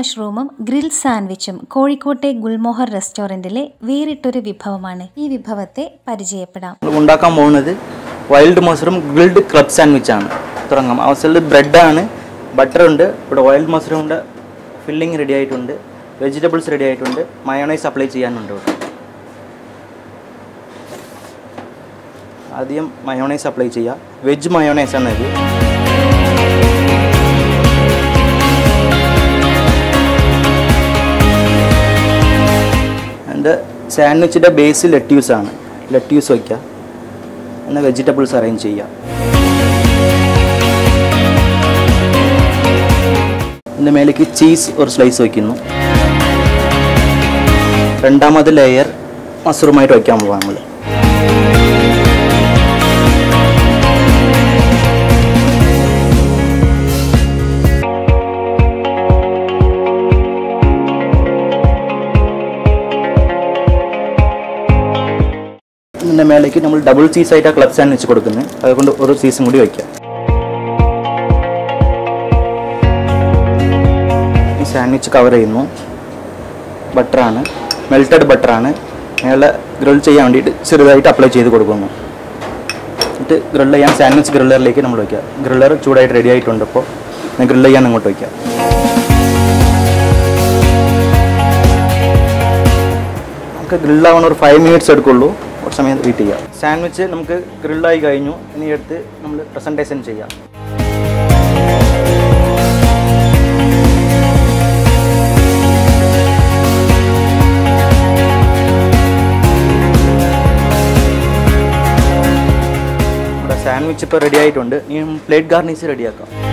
മഷ്റൂമും grill സാൻഡ്വിച്ചും കോഴിക്കോട്ടെ ഗുൽമോഹർ റെസ്റ്റോറൻറ്റിലെ വേറിട്ടൊരു വിഭവമാണ് ഈ വിഭവത്തെ പരിചയപ്പെടാം നമ്മൾ ഉണ്ടാക്കാൻ പോകുന്നത് wild mushroom grilled club sandwich ആണ് തുടങ്ങാം അവസരത്തിൽ ബ്രെഡാണ് ബട്ടർ ഉണ്ട് ഇവിടെ വൈൽഡ് മഷ്റൂമിൻ്റെ ഫില്ലിംഗ് റെഡി ആയിട്ടുണ്ട് വെജിറ്റബിൾസ് റെഡി ആയിട്ടുണ്ട് മയോണൈസ് അപ്ലൈ ചെയ്യാനുണ്ട് ഇവിടെ ആദ്യം മയോണൈസ് അപ്ലൈ ചെയ്യുക വെജ് മയോണൈസ് ആണ് ഇത് എൻ്റെ സാൻഡ്വിച്ചിൻ്റെ ബേസ് ലെറ്റ്യൂസ് ആണ് ലെറ്റ്യൂസ് വയ്ക്കുക എന്നാൽ വെജിറ്റബിൾസ് അറേഞ്ച് ചെയ്യുക ഇതിൻ്റെ മേലേക്ക് ചീസ് ഒരു സ്ലൈസ് വയ്ക്കുന്നു രണ്ടാമത് ലെയർ മഷ്റൂമായിട്ട് വയ്ക്കാൻ പോവാം നമ്മൾ ഇതിൻ്റെ മേലേക്ക് നമ്മൾ ഡബിൾ ചീസ് ആയിട്ട് ക്ലബ് സാൻഡ്വിച്ച് കൊടുക്കുന്നത് അതുകൊണ്ട് ഒരു ചീസും കൂടി വയ്ക്കാം ഈ സാൻഡ്വിച്ച് കവർ ചെയ്യുന്നു ബട്ടറാണ് മെൽറ്റഡ് ബട്ടറാണ് മേലെ ഗ്രിൽ ചെയ്യാൻ വേണ്ടിയിട്ട് ചെറുതായിട്ട് അപ്ലൈ ചെയ്ത് കൊടുക്കുന്നു എന്നിട്ട് ഗ്രിൽ ചെയ്യാൻ സാൻഡ്വിച്ച് ഗ്രില്ലറിലേക്ക് നമ്മൾ വയ്ക്കുക ഗ്രില്ലർ ചൂടായിട്ട് റെഡി ആയിട്ടുണ്ട് അപ്പോൾ ഞാൻ ഗ്രിൽ ചെയ്യാൻ ഇങ്ങോട്ട് വയ്ക്കാം നമുക്ക് ഗ്രില്ലാവണ ഒരു ഫൈവ് മിനിറ്റ്സ് എടുക്കുള്ളൂ കുറച്ച് സമയം വെയിറ്റ് ചെയ്യാം സാൻഡ്വിച്ച് നമുക്ക് ഗ്രില്ലായി കഴിഞ്ഞു ഇനി എടുത്ത് നമ്മൾ പ്രസൻറ്റേഷൻ ചെയ്യാം നമ്മുടെ സാൻഡ്വിച്ച് ഇപ്പോൾ റെഡി ആയിട്ടുണ്ട് ഇനി പ്ലേറ്റ് ഗാർണിഷ് റെഡിയാക്കാം